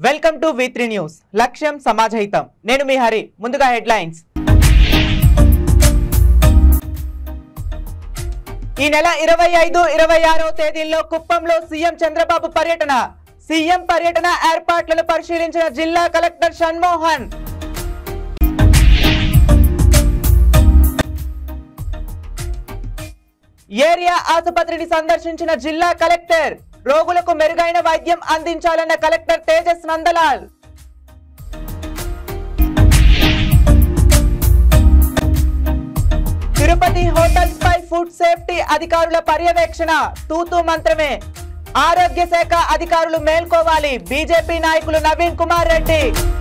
Welcome to V three news లక్ష్యం సమాజహితం నేను మీ హరి ముందుగా హెడ్లైన్స్ ఈ నెల ఇరవై ఐదు ఇరవై ఆరో తేదీల్లో కుప్పంలో సీఎం చంద్రబాబు పర్యటన సీఎం పర్యటన ఏర్పాట్లను పరిశీలించిన జిల్లా కలెక్టర్ షణ్మోహన్ ఏరియా ఆసుపత్రిని సందర్శించిన జిల్లా కలెక్టర్ రోగులకు మెరుగైన వైద్యం అందించాలన్న కలెక్టర్ తేజస్ నందలాల్ తిరుపతి హోటల్స్ పై ఫుడ్ సేఫ్టీ అధికారుల పర్యవేక్షణ తూతూ మంత్రమే ఆరోగ్య శాఖ అధికారులు మేల్కోవాలి బీజేపీ నాయకులు Naveen Kumar Reddy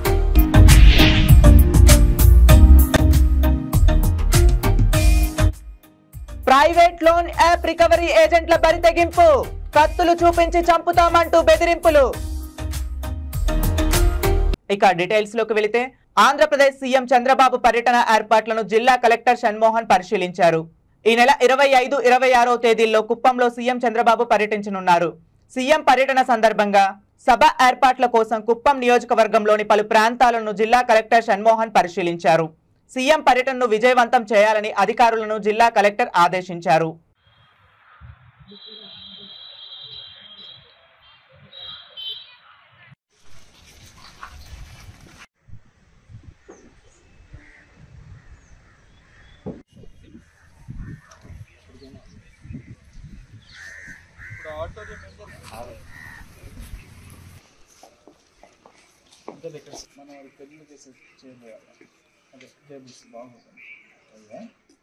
private loan app recovery ఏజెంట్ల బరితెగింపు కత్తులు చూపించి చంపుతామంటూ బెదిరింపులు ఇక డీటెయిల్స్ లోకి వెళితే ఆంధ్రప్రదేశ్ సీఎం చంద్రబాబు పర్యటన ఏర్పాట్లను జిల్లా కలెక్టర్ షణ్మోహన్ పరిశీలించారు ఈ నెల ఇరవై ఐదు ఇరవై ఆరో తేదీల్లో కుప్పంలో సీఎం చంద్రబాబు పర్యటించనున్నారు సీఎం పర్యటన సందర్భంగా సభ ఏర్పాట్ల కోసం కుప్పం నియోజకవర్గంలోని పలు ప్రాంతాలను జిల్లా కలెక్టర్ షణ్మోహన్ పరిశీలించారు సీఎం పర్యటనను విజయవంతం చేయాలని అధికారులను జిల్లా కలెక్టర్ ఆదేశించారు అంటే ఇక్కడ మనం అది పెళ్ళి చేసే చేయాలి అదే టేబుల్స్ బాగుంటుంది అదే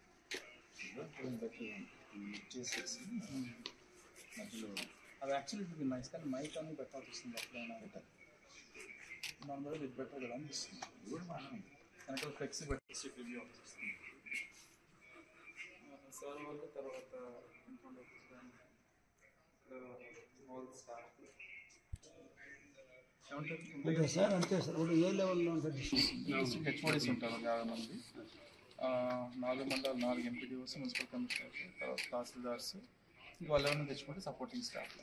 చేసేసి మధ్యలో అది యాక్చువల్లీ ఇది నైస్ కానీ మైక్ అని పెట్టాల్సి వస్తుంది ఎప్పుడైనా బెటర్ దాని వల్ల ఇది బెటర్ కదా అనిపిస్తుంది వెనకాల ఫ్లెక్సీ పెట్టి రివ్యూ వస్తుంది సార్ వాళ్ళు తర్వాత హోల్ స్టాఫ్ అంతే సార్ అంతే సార్ ఇప్పుడు ఏ లెవెల్లో ఉంటుంది హెచ్ఓడిస్ ఉంటారు యాభై మంది ఆ, నాలుగు మండలాలు నాలుగు ఎంపీడీఓస్ మున్సిపల్ కమిషనర్స్ తర్వాత తహసీల్దార్స్ ఇంకా వాళ్ళు ఎవరైనా తెచ్చుకుంటే సపోర్టింగ్ స్టాఫ్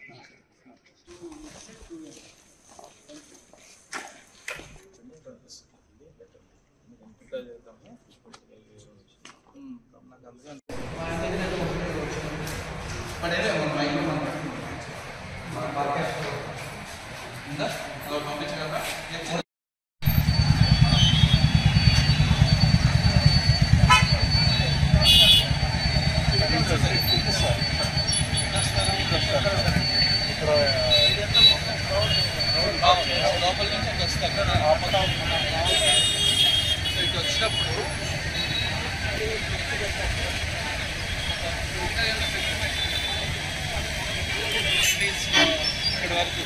నాకు అందుకని పంపించగలరా లోపల నుంచి ఇటు వస్తే అక్కడ ఆపదా సో ఇటు వచ్చినప్పుడు ఇక్కడ వరకు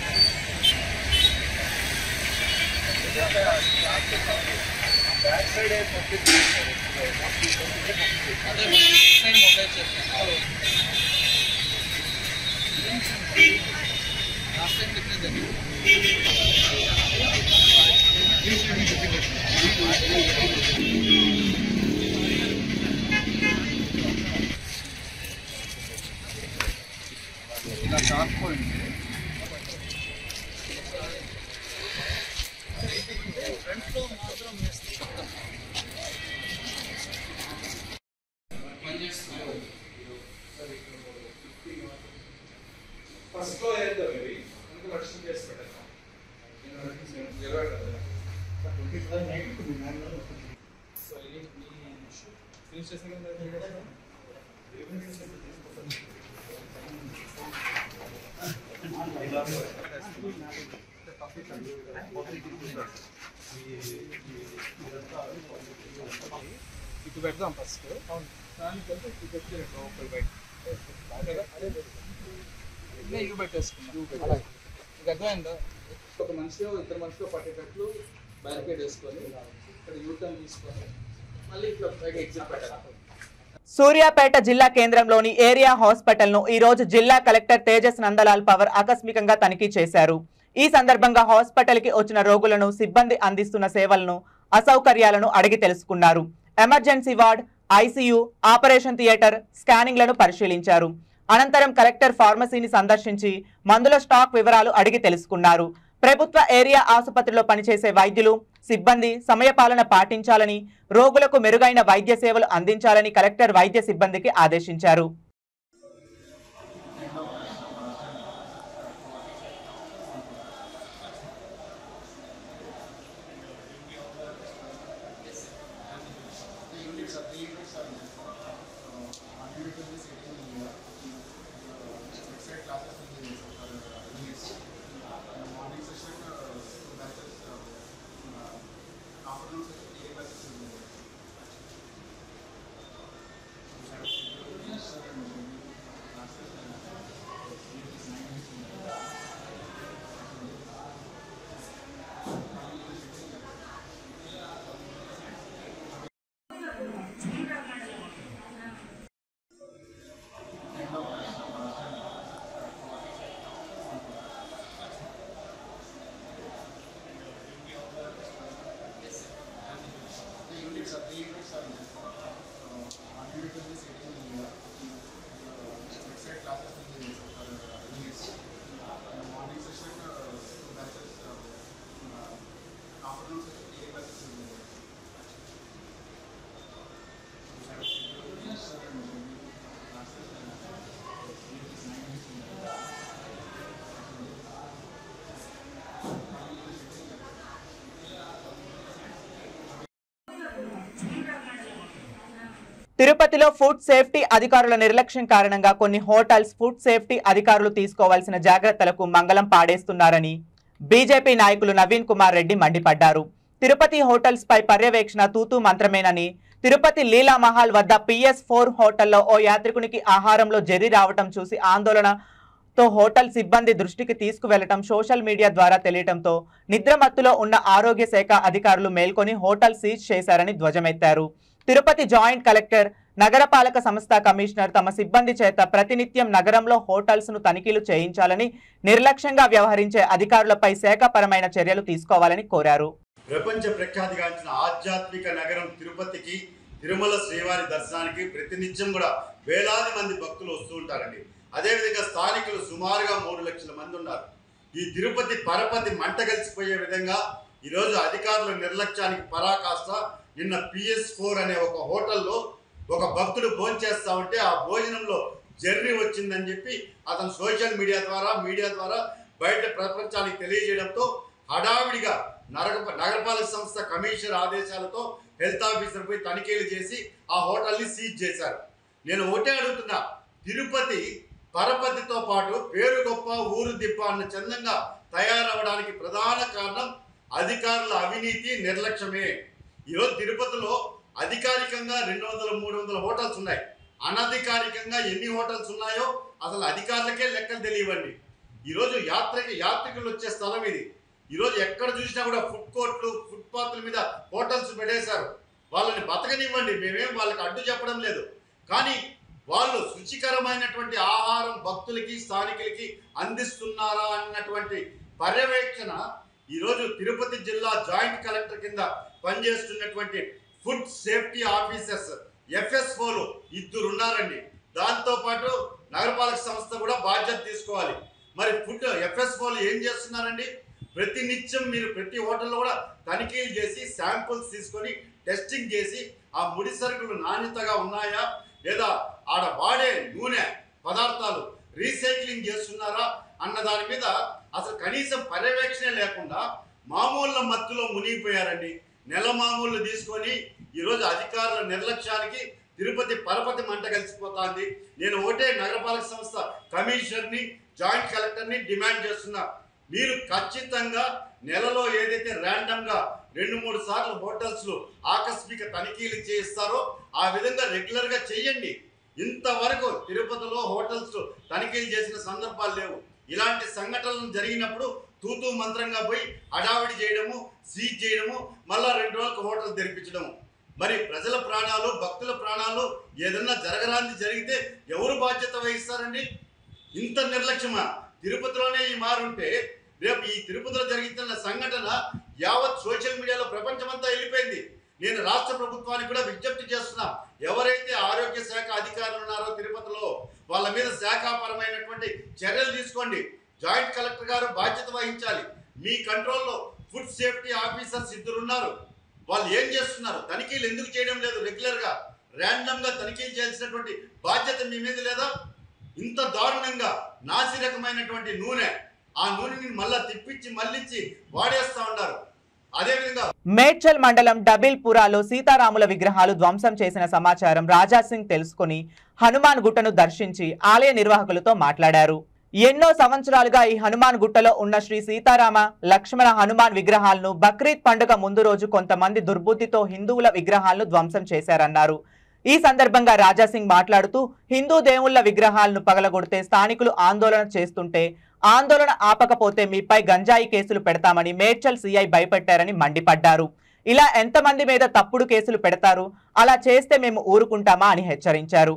అదే సైడ్ మొబైల్ చేస్తాను లాస్ట్ టైం చెప్పినది ఇలా కాకపోయింది ఫస్ట్ లో వేద్దాం ఇవి అందుకు వర్షం చేసి పెట్టాను సో ఇది ఫినిష్ చేసిన ఇటు పెడదాం ఫస్ట్ దానికి వెళ్తే ఇటు పెట్టి లోపల బయట ఇంకా ఇవి పెట్టేసుకున్నాం మీకు అర్థమైందా ఒక మనిషి ఇద్దరు మనుషులు పట్టేటట్లు బ్యారికేడ్ వేసుకొని ఇక్కడ యూటర్న్ తీసుకొని మళ్ళీ ఇట్లా బయట ఎగ్జిట్ పెట్టాలి సూర్యాపేట జిల్లా కేంద్రంలోని ఏరియా హాస్పిటల్ ను ఈ రోజు జిల్లా కలెక్టర్ తేజస్ నందలాల్ పవర్ ఆకస్మికంగా తనిఖీ చేశారు ఈ సందర్భంగా హాస్పిటల్ కి వచ్చిన రోగులను సిబ్బంది అందిస్తున్న సేవలను అసౌకర్యాలను అడిగి తెలుసుకున్నారు emergency ward ICU operation theatre స్కానింగ్లను పరిశీలించారు అనంతరం కలెక్టర్ ఫార్మసీని సందర్శించి మందుల స్టాక్ వివరాలు అడిగి తెలుసుకున్నారు ప్రభుత్వ ఏరియా ఆసుపత్రిలో పనిచేసే వైద్యులు సిబ్బంది సమయపాలన పాటించాలని రోగులకు మెరుగైన వైద్య సేవలు అందించాలని కలెక్టర్ వైద్య సిబ్బందికి ఆదేశించారు తిరుపతిలో ఫుడ్ సేఫ్టీ అధికారుల నిర్లక్ష్యం కారణంగా కొన్ని హోటల్స్ ఫుడ్ సేఫ్టీ అధికారులు తీసుకోవాల్సిన జాగ్రత్తలకు మంగళం పాడేస్తున్నారని బీజేపీ నాయకులు నవీన్ కుమార్ రెడ్డి మండిపడ్డారు తిరుపతి హోటల్స్ పై పర్యవేక్షణ తూతూ మంత్రమేనని తిరుపతి లీలా మహల్ వద్ద పిఎస్ ఫోర్ హోటల్లో ఓ యాత్రికునికి ఆహారంలో జెర్రీ రావటం చూసి ఆందోళనతో హోటల్ సిబ్బంది దృష్టికి తీసుకువెళ్లటం సోషల్ మీడియా ద్వారా తెలియటంతో నిద్రమత్తులో ఉన్న ఆరోగ్య శాఖ అధికారులు మేల్కొని హోటల్ సీజ్ చేశారని ధ్వజమెత్తారు తిరుపతి జాయింట్ కలెక్టర్ నగరపాలక సంస్థ కమిషనర్ తమ సిబ్బంది చేత ప్రతినిత్యం నగరంలో హోటల్స్ ను తనిఖీలు చేయించాలని నిర్లక్ష్యంగా వ్యవహరించే అధికారులపై శాఖపరమైన చర్యలు తీసుకోవాలని కోరారు ప్రపంచ ప్రఖ్యాతిగాంచిన ఆధ్యాత్మిక నగరం తిరుపతికి తిరుమల శ్రీవారి దర్శనానికి ప్రతినిత్యం కూడా వేలాది మంది భక్తులు వస్తూ ఉంటారండి అదేవిధంగా స్థానికులు సుమారుగా మూడు లక్షల మంది ఉన్నారు ఈ తిరుపతి పరపతి మంట కలిసిపోయే విధంగా ఈరోజు అధికారుల నిర్లక్ష్యానికి పరాకాష్ట నిన్న పిఎస్ ఫోర్ అనే ఒక హోటల్లో ఒక భక్తుడు భోంచేస్తా ఉంటే ఆ భోజనంలో జర్నీ వచ్చిందని చెప్పి అతను సోషల్ మీడియా ద్వారా మీడియా ద్వారా బయట ప్రపంచానికి తెలియజేయడంతో హడావిడిగా నగర నగరపాలక సంస్థ కమిషనర్ ఆదేశాలతో హెల్త్ ఆఫీసర్ పోయి తనిఖీలు చేసి ఆ హోటల్ని సీజ్ చేశారు నేను ఒకటే అడుగుతున్నా తిరుపతి పరపతితో పాటు పేరు గొప్ప ఊరు దిబ్బ అన్న చందంగా తయారవడానికి ప్రధాన కారణం అధికారుల అవినీతి నిర్లక్ష్యమే ఈరోజు తిరుపతిలో అధికారికంగా రెండు వందల మూడు వందల హోటల్స్ ఉన్నాయి అనధికారికంగా ఎన్ని హోటల్స్ ఉన్నాయో అసలు అధికారులకే లెక్కలు తెలియవండి ఈరోజు యాత్రకి యాత్రికులు వచ్చే స్థలం ఇది ఈరోజు ఎక్కడ చూసినా కూడా ఫుడ్ కోర్ట్లు ఫుట్పాత్ల మీద హోటల్స్ పెట్టేశారు వాళ్ళని బతకనివ్వండి మేమేం వాళ్ళకి అడ్డు చెప్పడం లేదు కానీ వాళ్ళు శుచికరమైనటువంటి ఆహారం భక్తులకి స్థానికులకి అందిస్తున్నారా అన్నటువంటి పర్యవేక్షణ ఈరోజు తిరుపతి జిల్లా జాయింట్ కలెక్టర్ కింద పనిచేస్తున్నటువంటి ఫుడ్ సేఫ్టీ ఆఫీసర్స్ ఎఫ్ఎస్ఓలు ఇద్దరు ఉన్నారండి దాంతో పాటు నగరపాలక సంస్థ కూడా బాధ్యత తీసుకోవాలి మరి ఫుడ్ ఎఫ్ఎస్ఓలు ఏం చేస్తున్నారండి ప్రతి నిత్యం మీరు ప్రతి హోటల్లో కూడా తనిఖీలు చేసి శాంపుల్స్ తీసుకొని టెస్టింగ్ చేసి ఆ ముడి సరుకులు నాణ్యతగా ఉన్నాయా లేదా ఆడ వాడే నూనె పదార్థాలు రీసైక్లింగ్ చేస్తున్నారా అన్న దాని మీద అసలు కనీసం పర్యవేక్షణ లేకుండా మామూళ్ళ మత్తులో మునిగిపోయారండి నెల మామూళ్ళు తీసుకొని ఈరోజు అధికారుల నిర్లక్ష్యానికి తిరుపతి పరపతి మంట కలిసిపోతాంది నేను ఒకటే నగరపాలక సంస్థ కమిషనర్ని జాయింట్ కలెక్టర్ని డిమాండ్ చేస్తున్నా మీరు ఖచ్చితంగా నెలలో ఏదైతే ర్యాండమ్గా రెండు మూడు సార్లు హోటల్స్లో ఆకస్మిక తనిఖీలు చేయిస్తారో ఆ విధంగా రెగ్యులర్గా చేయండి ఇంతవరకు తిరుపతిలో హోటల్స్ తనిఖీలు చేసిన సందర్భాలు లేవు ఇలాంటి సంఘటనలు జరిగినప్పుడు తూతూ మంత్రంగా పోయి హడావిడి చేయడము సీజ్ చేయడము మళ్ళా రెండు రోజులకు హోటల్ తెరిపించడము మరి ప్రజల ప్రాణాలు భక్తుల ప్రాణాలు ఏదన్నా జరగరాంది జరిగితే ఎవరు బాధ్యత వహిస్తారండి ఇంత నిర్లక్ష్యమా తిరుపతిలోనే ఈ మారుంటే రేపు ఈ తిరుపతిలో జరుగుతున్న సంఘటన యావత్ సోషల్ మీడియాలో ప్రపంచమంతా వెళ్ళిపోయింది నేను రాష్ట్ర ప్రభుత్వానికి కూడా విజ్ఞప్తి చేస్తున్నా ఎవరైతే ఆరోగ్య శాఖ అధికారులు ఉన్నారో తిరుపతిలో వాళ్ళ మీద శాఖాపరమైనటువంటి చర్యలు తీసుకోండి జాయింట్ కలెక్టర్ గారు బాధ్యత వహించాలి మీ కంట్రోల్లో ఫుడ్ సేఫ్టీ ఆఫీసర్స్ ఇద్దరు ఉన్నారు వాళ్ళు ఏం చేస్తున్నారు తనిఖీలు ఎందుకు చేయడం లేదు రెగ్యులర్గా ర్యాండమ్గా తనిఖీలు చేయాల్సినటువంటి బాధ్యత మీ మీద లేదా ఇంత దారుణంగా నాసి రకమైనటువంటి నూనె ఆ నూనెని మళ్ళా తిప్పించి మళ్ళించి వాడేస్తా ఉన్నారు అదేవిధంగా మేడ్చల్ మండలం డబిల్పురాలో సీతారాముల విగ్రహాలు ధ్వంసం చేసిన సమాచారం రాజా సింగ్ తెలుసుకుని హనుమాన్ గుట్టను దర్శించి ఆలయ నిర్వాహకులతో మాట్లాడారు ఎన్నో సంవత్సరాలుగా ఈ హనుమాన్ గుట్టలో ఉన్న శ్రీ సీతారామ లక్ష్మణ హనుమాన్ విగ్రహాలను బక్రీద్ పండుగ ముందు రోజు కొంతమంది దుర్బుద్ధితో హిందువుల విగ్రహాలను ధ్వంసం చేశారన్నారు ఈ సందర్భంగా రాజాసింగ్ మాట్లాడుతూ హిందూ దేవుళ్ల విగ్రహాలను పగలగొడితే స్థానికులు ఆందోళన చేస్తుంటే ఆందోళన ఆపకపోతే మీపై గంజాయి కేసులు పెడతామని మేడ్చల్ సీఐ భయపెట్టారని మండిపడ్డారు ఇలా ఎంతమంది మీద తప్పుడు కేసులు పెడతారు అలా చేస్తే మేము ఊరుకుంటామా అని హెచ్చరించారు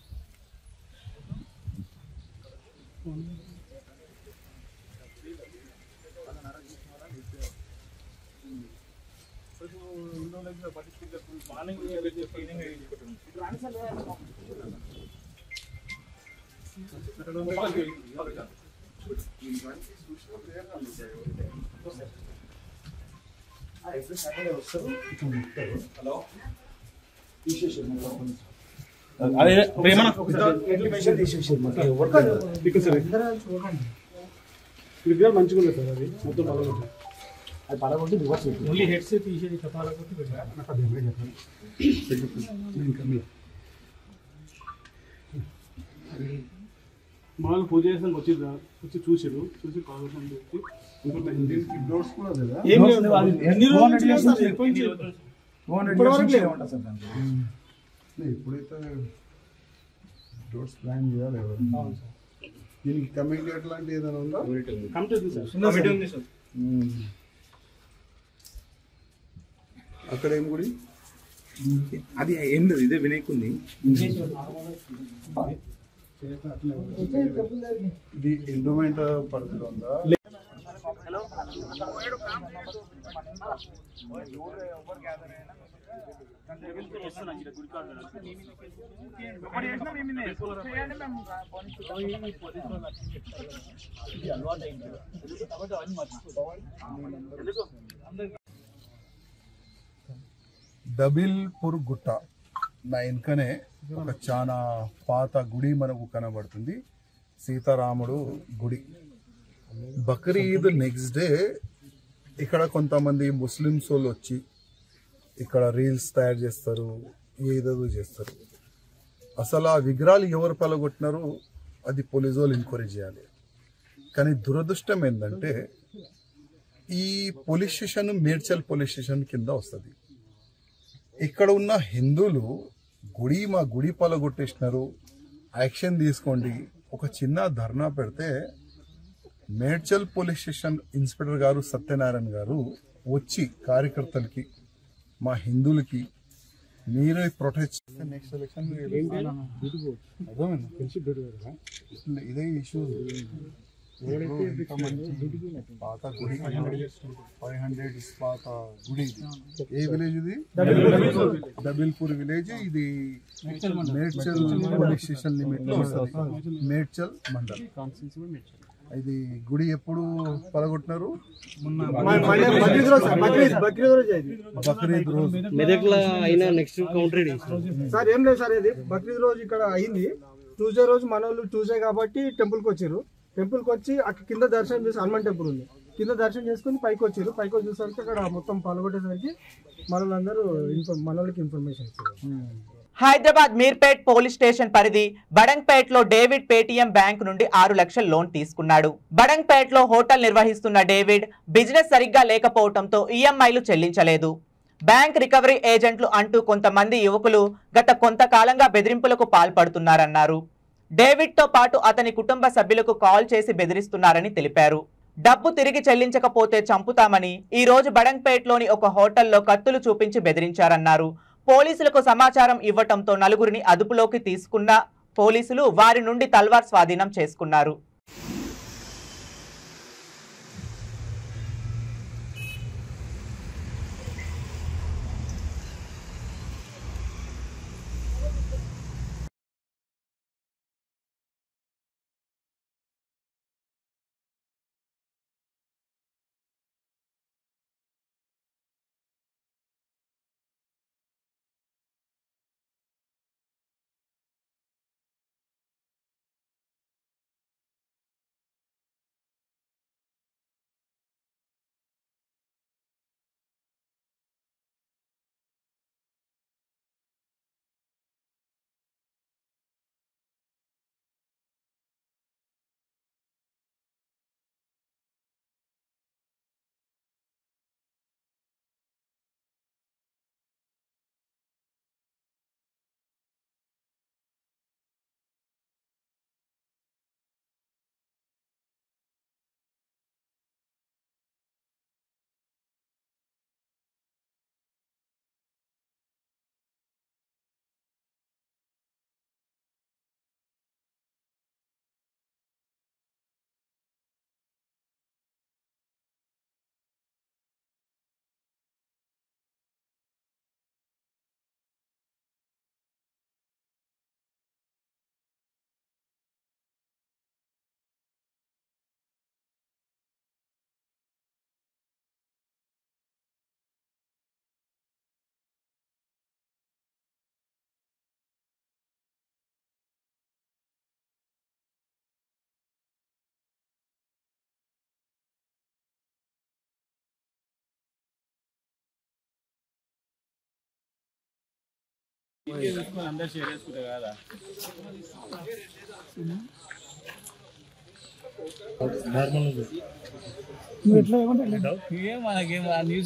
అదే ప్రేమ విగ్రహం మంచిగా ఉంది సార్ అది మొత్తం పగలగొట్టి అది పగలగొట్టి రివర్స్ పెట్టి ఓన్లీ హెడ్స్ తీసేది కపాలకొట్టి పెట్టారు నాకు అది ఏమీ చెప్పండి ఇంకా మీ మామూలు పూజ చేసాక వచ్చి వచ్చి చూసారు చూసి కావాల్సిన చెప్పి డోర్స్ కూడా లేదా ఏం లేదు అది ఎన్ని రోజులు నుంచి లేదు సార్, ఎప్పటి నుంచి? ఇప్పటివరకు లేవు. ఇప్పుడైతే డోర్స్ ప్లాన్ చేయాలి ఎవరు దీనికి కమిటీ అట్లాంటి ఏదైనా ఉందా కమిటీ ఉంది సార్ కమిటీ ఉంది సార్ మ్మ్. అక్కడ ఏం గుడి అది ఏం లేదు ఇదే వినాయకుంది ఇది ఎండోమెంట్ పరిధిలో ఉందా డబిల్పూర్ గుట్ట నా వెనుకనే ఒక చాలా పాత గుడి మనకు కనబడుతుంది సీతారాముడు గుడి బక్రీద్ నెక్స్ట్ డే ఇక్కడ కొంతమంది ముస్లిమ్స్ వాళ్ళు వచ్చి ఇక్కడ రీల్స్ తయారు చేస్తారు ఏదేదో చేస్తారు అసలు ఆ విగ్రహాలు ఎవరు పలగొట్టినారో అది పోలీసు వాళ్ళు ఎంక్వైరీ చేయాలి కానీ దురదృష్టం ఏంటంటే ఈ police station Medchal police station కింద వస్తుంది ఇక్కడ ఉన్న హిందువులు గుడి మా గుడి పలగొట్టేసినారు యాక్షన్ తీసుకోండి ఒక చిన్న ధర్నా పెడితే మేడ్చల్ పోలీస్ స్టేషన్ ఇన్స్పెక్టర్ గారు సత్యనారాయణ గారు వచ్చి కార్యకర్తలకి మా హిందువులకి మీరే ప్రొటెక్ట్ చేస్తే నెక్స్ట్ ఎలక్షన్ ఇదే ఇష్యూ పాత గుడి ఫైవ్ హండ్రెడ్ పాత గుడి ఇది. ఏ విలేజ్ ఇది డబిల్పూర్ విలేజ్ ఇది మేడ్చల్ పోలీస్ స్టేషన్ లిమిట్ లో వస్తుంది మేడ్చల్ మండల్ ఇది గుడి ఎప్పుడు పలగొట్టినారు బక్రీద్ రోజు మెదక్లో అయినా నెక్స్ట్ కౌంటర్ సార్ ఏం లేదు సార్ ఇది బక్రీద్ రోజు ఇక్కడ అయింది ట్యూస్డే రోజు మన వాళ్ళు ట్యూస్డే కాబట్టి టెంపుల్కి వచ్చారు టెంపుల్కి వచ్చి అక్కడ కింద దర్శనం చేసి హనుమాన్ టెంపుల్ ఉంది కింద దర్శనం చేసుకుని పైకి వచ్చారు పైకి వచ్చి చూసరికి అక్కడ మొత్తం పాల్గొట్టేసరికి మన వాళ్ళందరూ ఇన్ఫర్ మన వాళ్ళకి ఇన్ఫర్మేషన్ ఇచ్చారు హైదరాబాద్ మీర్పేట్ పోలీస్ స్టేషన్ పరిధి బడంగ్పేట్ లో డేవిడ్ పేటిఎం బ్యాంక్ నుండి ఆరు లక్షల లోన్ తీసుకున్నాడు బడంగ్పేట్ లో హోటల్ నిర్వహిస్తున్న డేవిడ్ బిజినెస్ సరిగ్గా లేకపోవడంతో ఈఎంఐలు చెల్లించలేదు బ్యాంక్ రికవరీ ఏజెంట్లు అంటూ కొంతమంది యువకులు గత కొంతకాలంగా బెదిరింపులకు పాల్పడుతున్నారన్నారు డేవిడ్ తో పాటు అతని కుటుంబ సభ్యులకు కాల్ చేసి బెదిరిస్తున్నారని తెలిపారు డబ్బు తిరిగి చెల్లించకపోతే చంపుతామని ఈ రోజు బడంగ్పేట్లోని ఒక హోటల్లో కత్తులు చూపించి బెదిరించారన్నారు పోలీసులకు సమాచారం ఇవ్వటంతో నలుగురిని అదుపులోకి తీసుకున్న పోలీసులు వారి నుండి తల్వార్ స్వాధీనం చేసుకున్నారు అందరు షేర్ చేసుకుంటారు కదా ఏం మనకేం ఆ న్యూస్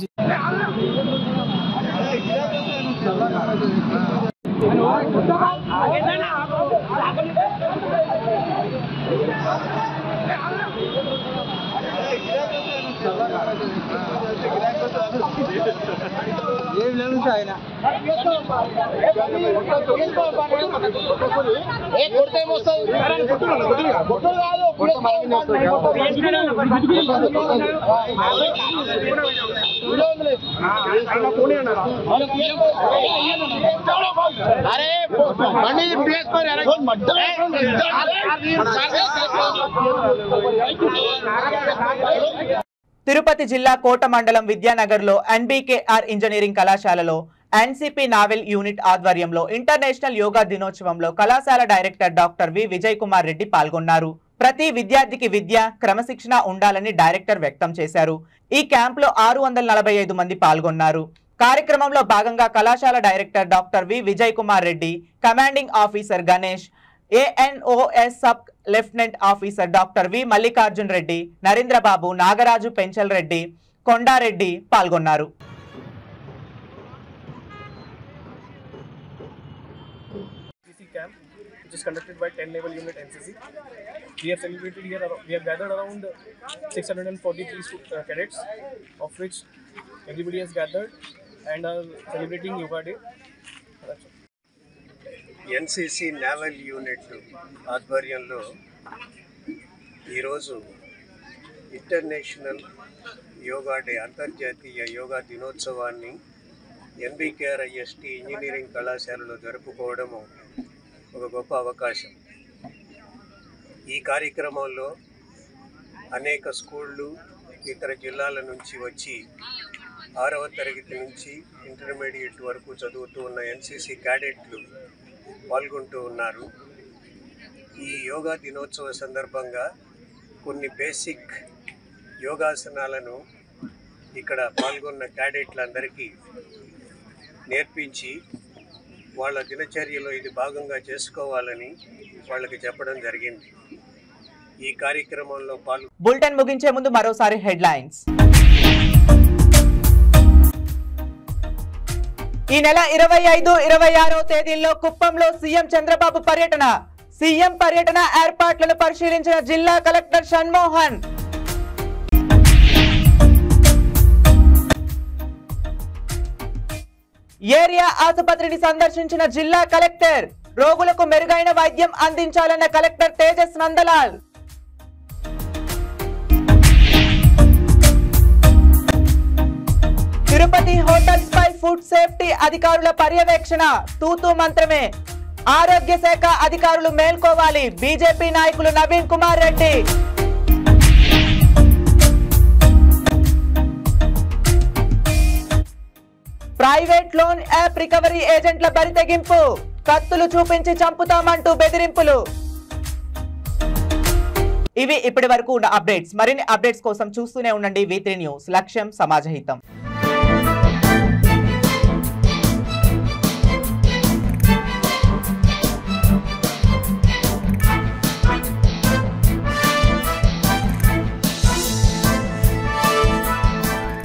తిరుపతి జిల్లా కోట మండలం విద్యానగర్లో ఎన్బీకేఆర్ ఇంజనీరింగ్ కళాశాలలో ఎన్సిపి నావెల్ యూనిట్ ఆధ్వర్యంలో ఇంటర్నేషనల్ యోగా దినోత్సవంలో కళాశాల director doctor V Vijay Kumar Reddy పాల్గొన్నారు ప్రతి విద్యార్థికి విద్య క్రమశిక్షణ ఉండాలని డైరెక్టర్ వ్యక్తం చేశారు ఈ క్యాంపులో ఆరు వందల నలభై ఐదు మంది పాల్గొన్నారు కార్యక్రమంలో భాగంగా కళాశాల director doctor V Vijay Kumar Reddy commanding officer Ganesh ANOs sub lieutenant officer doctor V Mallikarjun Reddy Narendrababu Nagaraju Penchal Reddy Kondareddy పాల్గొన్నారు NCC camp, which is conducted by 10 Naval Unit NCC. We have celebrated here, ar- we have gathered around 643 stu- uh, cadets, of which everybody has gathered and are celebrating Yoga Day. That's all. NCC naval unit ఆధ్వర్యంలో ఈరోజు international yoga day అంతర్జాతీయ యోగా దినోత్సవాన్ని ఎన్బికేఆర్ఐఎస్టి engineering కళాశాలలో జరుపుకోవడము ఒక గొప్ప అవకాశం ఈ కార్యక్రమంలో అనేక స్కూళ్ళు ఇతర జిల్లాల నుంచి వచ్చి ఆరవ తరగతి నుంచి ఇంటర్మీడియట్ వరకు చదువుతూ ఉన్న ఎన్సిసి క్యాడెట్లు పాల్గొంటూ ఉన్నారు ఈ యోగా దినోత్సవ సందర్భంగా కొన్ని బేసిక్ యోగాసనాలను ఇక్కడ పాల్గొన్న క్యాడెట్లందరికీ నేర్పించి వాళ్ళ దినచర్యలో ఇది భాగంగా చేసుకోవాలని వాళ్ళకి చెప్పడం జరిగింది ఈ కార్యక్రమంలో పాల్గొ బులెటిన్ ముగించే ముందు మరోసారి హెడ్లైన్స్ ఈ నెల ఇరవై ఐదు ఇరవై ఆరో తేదీల్లో కుప్పంలో సీఎం చంద్రబాబు పర్యటన సీఎం పర్యటన ఏర్పాట్లను పరిశీలించిన జిల్లా కలెక్టర్ షణ్మోహన్ ఏరియా ఆసుపత్రిని సందర్శించిన జిల్లా కలెక్టర్ రోగులకు మెరుగైన వైద్యం అందించాలన్న కలెక్టర్ తేజస్ నందలాల్ తిరుపతి హోటల్స్ పై ఫుడ్ సేఫ్టీ అధికారుల పర్యవేక్షణ తూతూ మంత్రమే ఆరోగ్య శాఖ అధికారులు మేల్కోవాలి బీజేపీ నాయకులు Naveen Kumar Reddy private loan app recovery ఏజెంట్ల బరితెగింపు కత్తులు చూపించి చంపుతామంటూ బెదిరింపులు ఇవి ఇప్పటి వరకు ఉన్న అప్డేట్స్ మరిన్ని అప్డేట్స్ కోసం చూస్తూనే ఉండండి వి న్యూస్ లక్ష్యం సమాజహితం